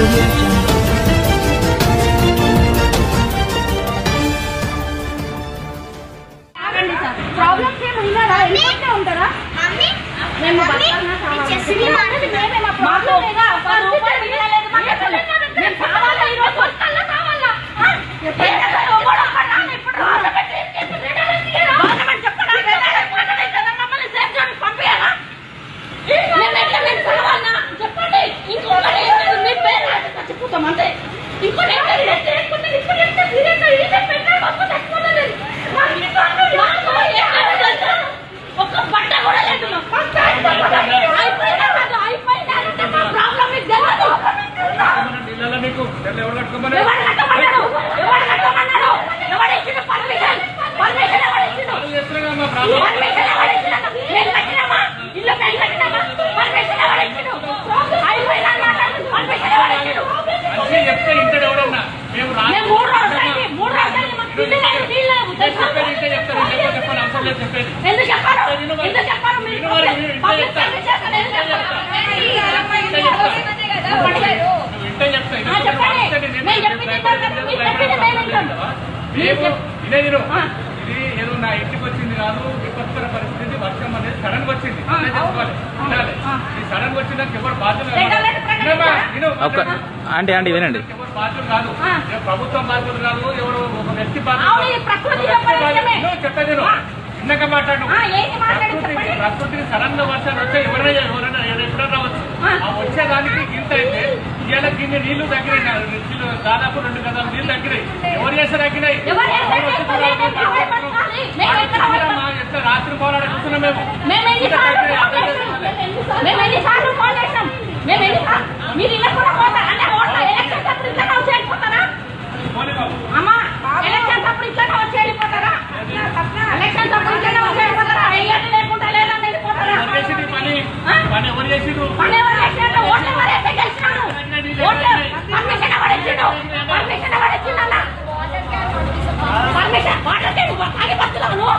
audio jungle. ఆగండి sir problems ఏమి ఉన్నారా ఎందుకంటే ఉంటారా మేము బతకాలన్నా కావాలా? మేమే మా ప్రాబ్లం లేదా? ఒక్క రూపాయి మిగలలేదు మాకు అసలు. మేము కావాలా ఈరోజు? బతకాలన్నా కావాలా? ఆ? ఏంటి సార్ ఒక్కడు ఒక్కడు రాను ఇప్పుడు గవర్నమెంట్ ఏం చేస్తుంది? గవర్నమెంట్ చెప్పడా? గవర్నమెంట్ కదా మమ్మల్ని సేఫ్ జోన్కి పంపియాలా? మేము ఎట్లా మేము కావాలన్నా? చెప్పండి ఇంకొకటి ఏం లేదు. మీ పేరు రాసి చచ్చిపోతాం అంతే ఇంకోటి ఏం లేదు. ఎట్లా చేసుకుంటారు? ఇప్పుడు ఎట్లా సీరియస్గా ఈజీ పెట్టారు మాకు చచ్చిపోతుంది మాకు ఇంకో అన్నం మాకు ఏం లేదు తెలుసా? ఒక్క బట్ట కూడా లేదు మాకు. అయిపోయినా కాదు, అయిపోయినా అంటే మా ప్రాబ్లం మీకు తెలియదు. నీళ్ళలో మీకు తెల్ల ఎవరు కట్టుకోమని ఎవరు కట్టమన్నాడు? ఎవరు కట్టమన్నాడు? ఎవరు ఇచ్చిండు పర్మిషన్? పర్మిషన్ ఎవరు ఇచ్చిండు? వాళ్ళు చేస్తున్నారుగా మా ప్రాబ్లం పర్మిషన్ ఎవరు ఇచ్చిండు? మేము కట్టినామా? ఇల్లు మేము కట్టినామా? పర్మిషన్ ఎవరు ఇచ్చిండు? అయిపోయినా అన్నమాట. పర్మిషన్ ఎవరు ఇచ్చిండు? మంచిగా చెప్తే ఇంటాడు ఎవడన్నా మేము రా మేము మూడు రోజులు అయింది. మూడు రోజులు అయింది. మాకు తిండి లేదు, నీళ్ళు లేవు. తెలుసా? చెప్పేది ఇంటే చెప్తారు ఇంటే చెప్పాలి అవసరం లేదు చెప్పేది ఎందుకు చెప్పారు ఎందుకు చెప్పారు మీరు విను మరి, విను, ఇంటే పబ్లిక్ చెప్తా. సర్వీస్ చేస్తాను, ఎందుకు చెప్పారు? నువ్వు ఇంటే చెప్తా ఆ, చెప్పండి. మేము చెప్పింది ఇంటారు కదా, మీరు చెప్పింది మేము వింటాం. మేము ఇదే తిను ఆ. ఇది ఏదో నా ఇంటికి వచ్చింది కాదు విపత్కర పరిస్థితి వర్షం అనేది సడన్ గా వచ్చింది ఆ, అదే చెప్పుకోవాలి వినాలి ఆ. ఈ సడన్ గా వచ్చిందానికి ఎవరు బాధ్యులు రెడ్ అలర్ట్ ప్రకటించారా? వినమ్మా, విను, ఒక్క ఆంటీ ఆంటీ వినండి ఎవరు బాధ్యులు కాదు ఆ. ఏ ప్రభుత్వం బాధ్యులు కాదు ఎవరు ఒక వ్యక్తి అవును, బాధ్యులు ఈ ప్రకృతి ఒక వ్యక్తి చెప్పాలి బాధ్యులు. నిజమే. నువ్వు చెప్పేది నువ్వు. ఆ. చిన్నగా మాట్లాడు ఆ, ఏంటి మాట్లాడు ప్రకృతి చెప్పండి. ప్రకృతికి సడన్ గా వర్షాలు వచ్చాయి ఎవరైనా ఎవరైనా ఎప్పుడైనా రావచ్చు ఆ. ఆ వచ్చేదానికి గింత అయితే ఇవాళ గిన్నె నీళ్లు తగ్గినాయి నా నీళ్లు దాదాపు రెండు గదాలు నీళ్లు తగ్గినాయి ఎవరు చేస్తే తగ్గినాయి ఎవరు చేస్తే ఎవరు వచ్చి తగ్గినాయి? చూడాలి? మేము ఎవరు పట్టాలి? మేము వాళ్ళు ఎక్కడ చూడమ్మా, ఎట్లా రాత్రి పోరాడే కూర్చున్నాం మేము మేము ఎన్నిసార్లు ఫోన్ చేసినాం? మేము ఎన్నిసార్లు ఫోన్ చేసినాం? మేము ఎన్నిసార్లు? మీరు ఇలా కూడా పోతారా? అంటే ఓట్ల ఎలక్షన్స్ అప్పుడు ఇట్లనే వచ్చి వెళ్ళిపోతారా? పోనీ బాబు. అమ్మా, ఎలక్షన్స్ అప్పుడు ఇట్లనే వచ్చి వెళ్ళిపోతారా? ఎలక్షన్స్ అప్పుడు ఇట్లనే వచ్చి వెళ్ళిపోతారా? వెయ్యాలి లేకుండా లేదని వెళ్ళిపోతారా? ఎవరు చేసిండ్రు ఈ పని ఆ? పని ఎవరు చేసిండ్రు పని ఎవరు చేసినట్టు? ఓట్లు ఎవరు వేస్తే గెలిచినాడు? ఓట్లు పర్మిషన్ ఎవరు ఇచ్చిండు? పర్మిషన్ ఎవరు ఇచ్చిండన్నా? పర్మిషన్ వాటర్ ట్యాంక్ తాగి బతుకుతావు నువ్వు?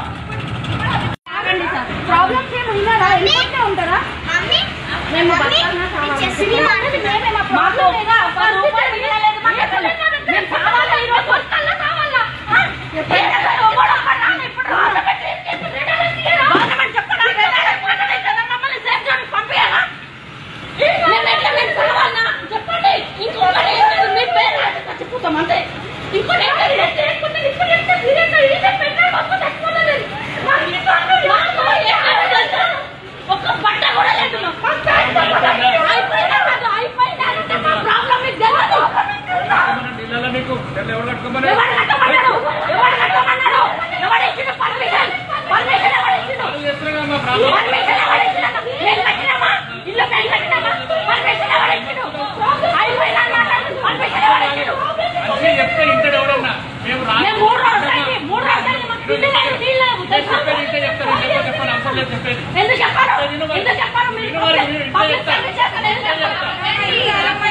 ఆగండి సార్. ప్రాబ్లమ్స్ ఏమి ఉన్నారా? ఎందుకంటే ఉంటారా? మేము బతకాలన్నా కావాలా? మేమే మా ప్రాబ్లం లేదా? ఒక్క రూపాయి మిగలలేదు మాకు అసలు. మేము కావాలా ఈరోజు? బతకాలన్నా కావాలా? ఆ? ఏంటి సార్ ఒక్కడు ఒక్కడు రాను ఇప్పుడు గవర్నమెంట్ ఏం చేస్తుంది? గవర్నమెంట్ చెప్పడా? గవర్నమెంట్ కదా మమ్మల్ని సేఫ్ జోన్కి పంపియాలా? మేము ఎట్లా మేము కావాలన్నా? చెప్పండి ఇంకొకటి ఏం లేదు. మీ పేరు రాసి చచ్చిపోతాం అంతే ఇంకోటి ఏం లేదు. ఎట్లా చేసుకుంటారు? ఇప్పుడు ఎట్లా సీరియస్గా ఈజీ పెట్టారు మాకు చచ్చిపోతుంది మాకు ఇంకో అన్నం మాకు ఏం లేదు తెలుసా? ఒక్క బట్ట కూడా లేదు మాకు. అయిపోయినా కాదు, అయిపోయినా అంటే మా ప్రాబ్లం మీకు తెలియదు. నీళ్ళలో మీకు తెల్ల ఎవరు కట్టుకోమని ఎవరు కట్టమన్నాడు? ఎవరు కట్టమన్నాడు? ఎవరు ఇచ్చిండు పర్మిషన్? పర్మిషన్ ఎవరు ఇచ్చిండు? వాళ్ళు చేస్తున్నారుగా మా ప్రాబ్లం పర్మిషన్ ఎవరు ఇచ్చిండు? మేము కట్టినామా? ఇల్లు మేము కట్టినామా? పర్మిషన్ ఎవరు ఇచ్చిండు? అయిపోయినా అన్నమాట. పర్మిషన్ ఎవరు ఇచ్చిండు? మంచిగా చెప్తే ఇంటాడు ఎవడన్నా మేము రా మేము మూడు రోజులు అయింది. మూడు రోజులు అయింది. మాకు తిండి లేదు, నీళ్ళు లేవు. తెలుసా? చెప్పేది ఇంటే చెప్తారు ఇంటే చెప్పాలి అవసరం లేదు చెప్పేది ఎందుకు చెప్పారు విను మరి. ఎందుకు చెప్పారు మీరు విను మరి, విను, ఇంటే పబ్లిక్ చెప్తా. సర్వీస్ చేస్తాను, ఎందుకు ఇంటే చెప్పారు?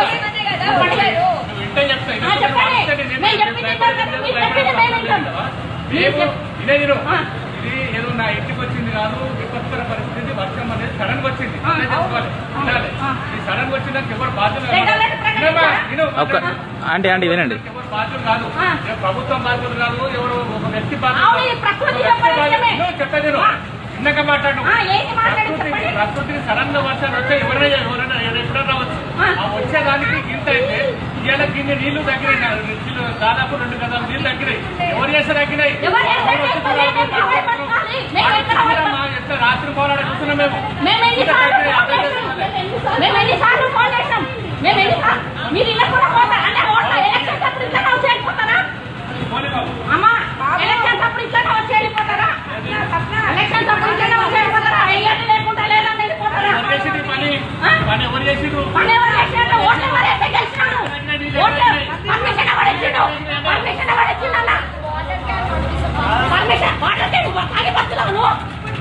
నువ్వు ఇంటే చెప్తా ఆ, చెప్పండి. మేము చెప్పింది ఇంటారు కదా, మీరు చెప్పింది మేము వింటాం. మేము ఇదే తిను ఆ. ఇది ఏదో నా ఇంటికి వచ్చింది కాదు విపత్కర పరిస్థితి వర్షం అనేది సడన్ గా వచ్చింది ఆ, అదే చెప్పుకోవాలి వినాలి ఆ. ఈ సడన్ గా వచ్చిందానికి ఎవరు బాధ్యులు రెడ్ అలర్ట్ ప్రకటించారా? వినమ్మా, విను, ఒక్క ఆంటీ ఆంటీ వినండి ఎవరు బాధ్యులు కాదు ఆ. ఏ ప్రభుత్వం బాధ్యులు కాదు ఎవరు ఒక వ్యక్తి అవును, ఈ ప్రకృతి ఒక వ్యక్తి చెప్పాలి బాధ్యులు. నిజమే. నువ్వు చెప్పేది నువ్వు. చిన్నగా మాట్లాడు ఆ, ఏంటి మాట్లాడు ప్రకృతి చెప్పండి. ప్రకృతికి సడన్ గా వర్షాలు వచ్చాయి ఎవరైనా ఎవరైనా ఎప్పుడైనా రావచ్చు ఆ. ఆ వచ్చేదానికి గింత అయితే ఇవాళ గిన్నె నీళ్లు తగ్గినాయి నా నీళ్లు దాదాపు రెండు గదాలు నీళ్లు తగ్గినాయి ఎవరు చేస్తే తగ్గినాయి ఎవరు చేస్తే ఎవరు వచ్చి తగ్గినాయి? చూడాలి? మేము ఎవరు పట్టాలి? మేము వాళ్ళు ఎక్కడ చూడమ్మా, ఎట్లా రాత్రి పోరాడే కూర్చున్నాం మేము మేము ఎన్నిసార్లు ఫోన్ చేసినాం? మేము ఎన్నిసార్లు ఫోన్ చేసినాం? మేము ఎన్నిసార్లు? మీరు ఇలా కూడా పోతారా? అంటే ఓట్ల ఎలక్షన్స్ అప్పుడు ఇట్లనే వచ్చి వెళ్ళిపోతారా? పోనీ బాబు. అమ్మా, ఎలక్షన్స్ అప్పుడు ఇట్లనే వచ్చి వెళ్ళిపోతారా? ఎలక్షన్స్ అప్పుడు ఇట్లనే వచ్చి వెళ్ళిపోతారా? వెయ్యాలి లేకుండా లేదని వెళ్ళిపోతారా? ఎవరు చేసిండ్రు ఈ పని ఆ? పని ఎవరు చేసిండ్రు పని ఎవరు చేసినట్టు? ఓట్లు ఎవరు వేస్తే గెలిచినాడు? ఓట్లు పర్మిషన్ ఎవరు ఇచ్చిండు? పర్మిషన్ ఎవరు ఇచ్చిండన్నా? పర్మిషన్ వాటర్ ట్యాంక్ తాగి బతుకుతావు నువ్వు?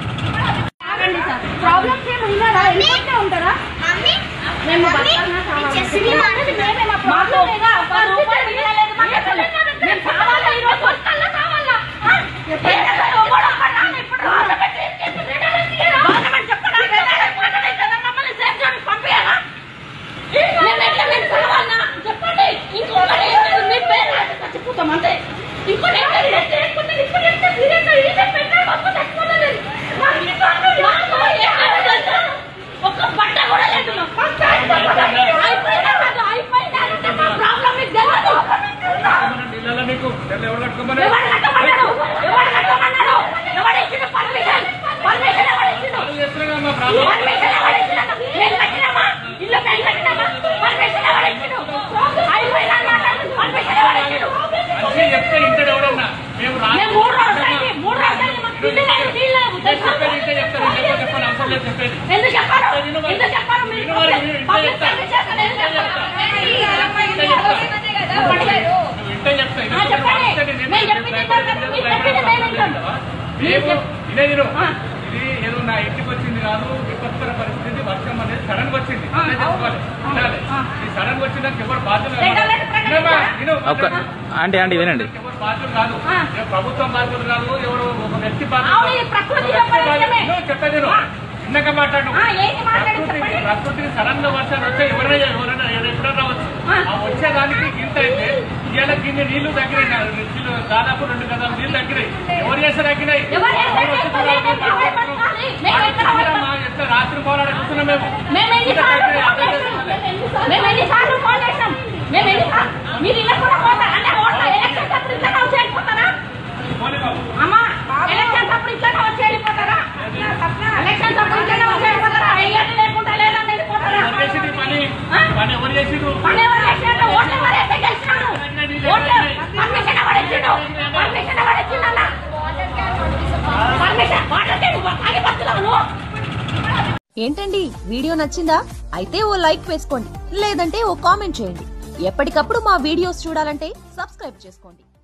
ఆగండి సార్. ప్రాబ్లమ్స్ ఏమి ఉన్నారా? ఎందుకంటే ఉంటారా? మేము బతకాలన్నా కావాలా? మేమే మా ప్రాబ్లం లేదా? ఒక్క రూపాయి మిగలలేదు మాకు అసలు. మేము కావాలా ఈరోజు? బతకాలన్నా కావాలా? ఆ? ఏంటి సార్ ఒక్కడు ఒక్కడు రాను ఇప్పుడు గవర్నమెంట్ ఏం చేస్తుంది? గవర్నమెంట్ చెప్పడా? గవర్నమెంట్ కదా మమ్మల్ని సేఫ్ జోన్కి పంపియాలా? మేము ఎట్లా మేము కావాలన్నా? మేము ఇదే ఇరు. ఆ. ఇది ఏదో నా ఇంటికి వచ్చింది కాదు విపత్కర పరిస్థితి వర్షం అనేది సడన్ గా వచ్చింది ఆ, అదే తెలుసుకోవాలి. అవును. వినాలి. ఆ. ఈ సడన్ గా వచ్చిందానికి ఎవరు బాధ్యులు కాదు. రెండో లెటర్ ప్రకటించారా? వినమ్మా, విను, ఒక్క మాట్లాడు. ఆంటీ ఆంటీ వినండి ఎవరు బాధ్యులు కాదు ఆ. ఏ ప్రభుత్వం బాధ్యులు కాదు ఎవరు ఒక వ్యక్తి బాధ్యులు అవును, కాదు. ఇది ప్రకృతి ఒక వ్యక్తి యొక్క బాధ్యులు. విషయమే. నువ్వు చెప్పేది విను. ఆ. ఇందాక మాట్లాడు ఆ, ఏంటి మాట్లాడు ప్రకృతి చెప్పండి. ప్రకృతికి సడన్ గా వర్షాలు వస్తే ఎవరైనా ఎవరైనా ఎప్పుడైనా రావచ్చు ఆ. ఆ వచ్చేదానికి ఇంత అయితే ఇవాళ గిన్నె నీళ్లు తగ్గినాయి నా నీళ్లు దాదాపు రెండు గదాలు నీళ్లు తగ్గినాయి ఎవరు చేస్తే తగ్గినాయి ఎవరు చేస్తే ఎవరు వచ్చి తగ్గినాయి? చూడాలి? మేము ఎక్కడ పడాలి? మేము ఎక్కడ చూడమ్మా, ఎట్లా రాత్రి పోరాడే కూర్చున్నాం మేము మేము ఎన్నిసార్లు ఇంత ఫోన్ తగ్గినాయి, చేసినాం? అర్థం చేసుకోవాలి. మేము ఎన్నిసార్లు ఫోన్ చేసినాం మేము ఎన్నిసార్లు మీరు ఇలా కూడా పోతారా అంటే ఓట్ల ఎలక్షన్ అప్పుడు ఇట్లా వచ్చి వెళ్ళిపోతారా పోనీ బాబు. అమ్మా ఎలక్షన్ అప్పుడు ఇట్లా వచ్చి వెళ్ళిపోతారా ఎలక్షన్ అప్పుడు ఇట్లా వచ్చి వెళ్ళిపోతారా వెయ్యాలి లేకుండా లేదని వెళ్ళిపోతారా ఎవరు చేసిండ్రు ఈ పని ఆ? పని ఎవరు చేసిండ్రు పని ఎవరు చేసినట్టు ఓట్లు ఎవరు వేస్తే గెలిచినాడు ఓట్లు పర్మిషన్ ఎవరు ఇచ్చిండు పర్మిషన్ ఎవరు ఇచ్చిండన్నా పర్మిషన్ వాటర్ ట్యాంక్ ఆగి బతుకుతావు నువ్వు ఏంటండి వీడియో నచ్చిందా అయితే ఓ లైక్ వేసుకోండి లేదంటే ఓ కామెంట్ చేయండి ఎప్పటికప్పుడు మా వీడియోస్ చూడాలంటే సబ్స్క్రైబ్ చేసుకోండి